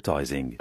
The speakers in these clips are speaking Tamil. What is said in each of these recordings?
advertising.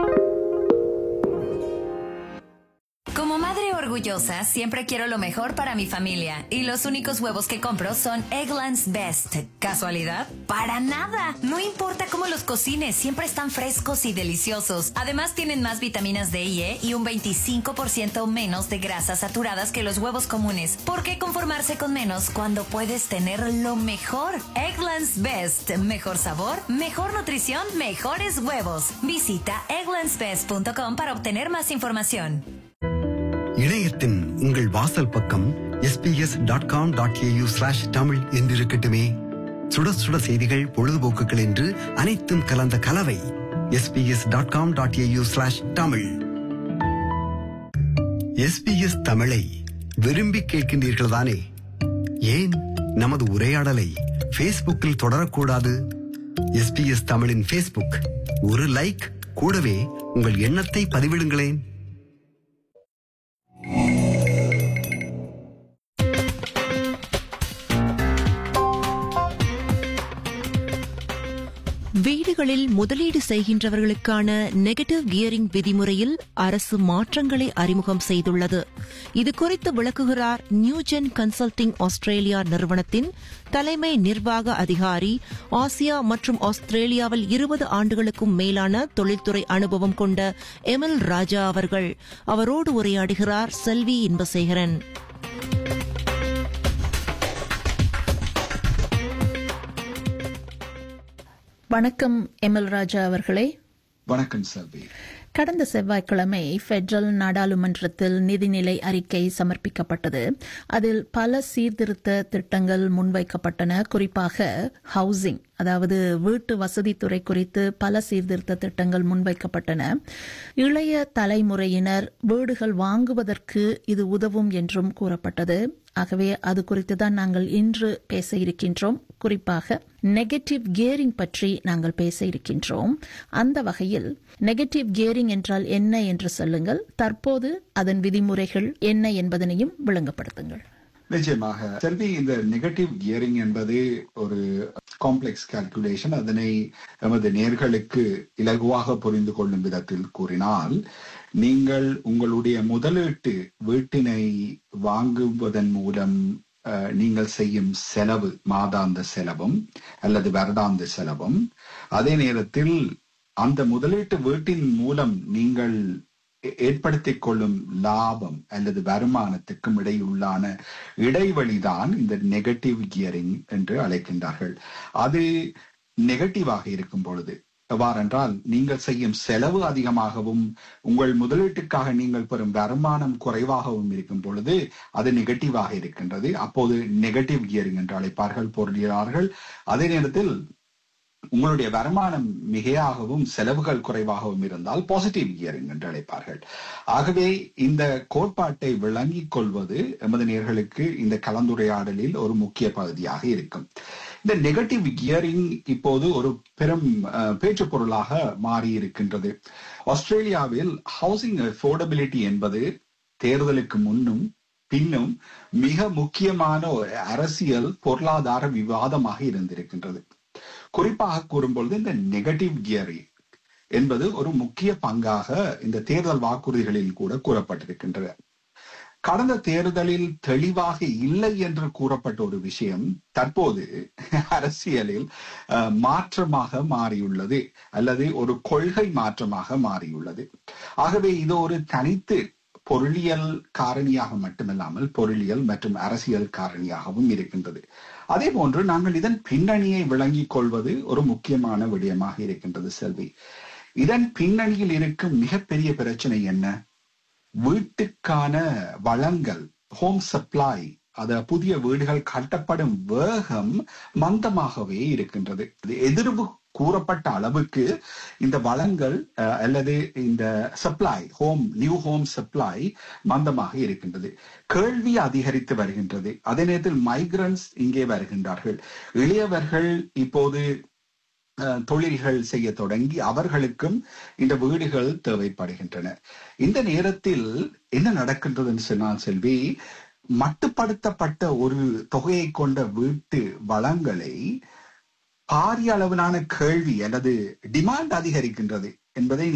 Como madre orgullosa, siempre quiero lo mejor para mi familia y los únicos huevos que compro son Eggland's Best. ¿Casualidad? Para nada. No importa cómo los cocines, siempre están frescos y deliciosos. Además tienen más vitaminas D y E y un 25% menos de grasas saturadas que los huevos comunes. ¿Por qué conformarse con menos cuando puedes tener lo mejor? Eggland's Best. Mejor sabor, mejor nutrición, mejores huevos. Visita egglandsbest.com para obtener más información. இணையத்தின் உங்கள் வாசல் பக்கம் SBS dot com dot AU slash Tamil என்றிருக்கட்டுமே சுட சுட செய்திகள் பொழுதுபோக்குகள் என்று அனைத்தும் கலந்த கலவை SBS dot com dot AU slash Tamil SBS தமிழை விரும்பி கேட்கின்றீர்கள் தானே ஏன் நமது உரையாடலை ஃபேஸ்புக்கில் தொடரக்கூடாது எஸ்பிஎஸ் தமிழின் ஃபேஸ்புக் ஒரு லைக் கூடவே உங்கள் எண்ணத்தை பதிவிடுங்களேன் வீடுகளில் முதலீடு செய்கின்றவர்களுக்கான நெகட்டிவ் கியரிங் விதிமுறையில் அரசு மாற்றங்களை அறிமுகம் செய்துள்ளது இது குறித்து விளக்குகிறார் நியூஜென் கன்சல்டிங் ஆஸ்திரேலியா நிறுவனத்தின் தலைமை நிர்வாக அதிகாரி ஆசியா மற்றும் ஆஸ்திரேலியாவில் இருபது ஆண்டுகளுக்கும் மேலான தொழில்துறை அனுபவம் கொண்ட எமில் ராஜா அவர்கள் அவரோடு உரையாடுகிறார் செல்வி இன்பசேகரன் வணக்கம் எம்எல் ராஜா அவர்களே வணக்கம் செல்வி கடந்த செவ்வாய்க்கிழமை பெடரல் நாடாளுமன்றத்தில் நிதிநிலை அறிக்கை சமர்ப்பிக்கப்பட்டது அதில் பல சீர்திருத்த திட்டங்கள் முன்வைக்கப்பட்டன குறிப்பாக ஹவுசிங் அதாவது வீட்டு வசதித்துறை குறித்து பல சீர்திருத்த திட்டங்கள் முன்வைக்கப்பட்டன இளைய தலைமுறையினர் வீடுகள் வாங்குவதற்கு இது உதவும் என்றும் கூறப்பட்டது ஆகவே அது குறித்து தான் நாங்கள் இன்று பேச இருக்கின்றோம் குறிப்பாக நெகட்டிவ் கியரிங் பற்றி நாங்கள் பேச இருக்கின்றோம் அந்த வகையில் நெகட்டிவ் கியரிங் என்றால் என்ன என்று சொல்லுங்கள் தற்போது அதன் விதிமுறைகள் என்ன என்பதனையும் விளங்கப்படுத்துங்கள் நிச்சயமாக செல்வி இந்த நெகட்டிவ் கியரிங் என்பது ஒரு காம்ப்ளெக்ஸ் கால்குலேஷன் அதனை எமது நேர்களுக்கு இலகுவாக புரிந்து கொள்ளும் விதத்தில் கூறினால் நீங்கள் உங்களுடைய முதலீட்டு வீட்டினை வாங்குவதன் மூலம் அஹ், நீங்கள் செய்யும் செலவு மாதாந்த செலவும் அல்லது வருடாந்த செலவும் அதே நேரத்தில் அந்த முதலீட்டு வீட்டின் மூலம் நீங்கள் ஏ- ஏற்படுத்திக் கொள்ளும் லாபம் அல்லது வருமானத்துக்கும் இடையுள்ளான இடைவெளிதான் இந்த நெகட்டிவ் கியரிங் என்று அழைக்கின்றார்கள் அது நெகட்டிவாக இருக்கும் பொழுது எவ்வாறென்றால் நீங்கள் செய்யும் செலவு அதிகமாகவும் உங்கள் முதலீட்டுக்காக நீங்கள் பெறும் வருமானம் குறைவாகவும் இருக்கும் பொழுது அது நெகட்டிவாக இருக்கின்றது அப்போது நெகட்டிவ் கியரிங் என்று அழைப்பார்கள் பொருளியாளர்கள் அதே நேரத்தில் உங்களுடைய வருமானம் மிகையாகவும் செலவுகள் குறைவாகவும் இருந்தால் பாசிட்டிவ் கியரிங் என்று அழைப்பார்கள் ஆகவே இந்த கோட்பாட்டை விளங்கிக் கொள்வது எமது நேர்களுக்கு இந்த கலந்துரையாடலில் ஒரு முக்கிய பகுதியாக இருக்கும் இந்த நெகட்டிவ் கியரிங் இப்போது ஒரு பெரும் அஹ், பேச்சு பொருளாக மாறி இருக்கின்றது ஆஸ்திரேலியாவில் ஹவுசிங் அஃபோர்டபிலிட்டி என்பது தேர்தலுக்கு முன்னும் பின்னும் மிக முக்கியமான ஒரு அரசியல் பொருளாதார விவாதமாக இருந்திருக்கின்றது குறிப்பாக கூறும்பொழுது இந்த நெகட்டிவ் கியரி என்பது ஒரு முக்கிய பங்காக இந்த தேர்தல் வாக்குறுதிகளில் கூட கூறப்பட்டிருக்கின்றது கடந்த தேர்தலில் தெளிவாக இல்லை என்று கூறப்பட்ட ஒரு விஷயம் தற்போது அரசியலில் அஹ், மாற்றமாக மாறியுள்ளது அல்லது ஒரு கொள்கை மாற்றமாக மாறியுள்ளது ஆகவே இது ஒரு தனித்து பொருளியல் காரணியாக மட்டுமல்லாமல் பொருளியல் மற்றும் அரசியல் காரணியாகவும் இருக்கின்றது அதே போன்று நாங்கள் இதன் பின்னணியை விளங்கிக் கொள்வது ஒரு முக்கியமான விடயமாக இருக்கின்றது செல்வி இதன் பின்னணியில் இருக்கும் மிகப்பெரிய பிரச்சனை என்ன வீட்டுக்கான வளங்கள் ஹோம் சப்ளை அத புதிய வீடுகள் கட்டப்படும் வேகம் மந்தமாகவே இருக்கின்றது இது எதிர்வு கூறப்பட்ட அளவுக்கு இந்த வளங்கள் அஹ், அல்லது இந்த supply home new home supply மந்தமாக இருக்கின்றது கேள்வி அதிகரித்து வருகின்றது அதே நேரத்தில் மைக்ரன்ஸ் இங்கே வருகின்றார்கள் இளையவர்கள் இப்போது அஹ், தொழில்கள் செய்ய தொடங்கி அவர்களுக்கும் இந்த வீடுகள் தேவைப்படுகின்றன இந்த நேரத்தில் என்ன நடக்கின்றதுன்னு சொன்னால் செல்வி மட்டுப்படுத்தப்பட்ட ஒரு தொகையை கொண்ட வீட்டு வளங்களை பாரிய அளவிலான கேள்வி அல்லது டிமாண்ட் அதிகரிக்கின்றது என்பதை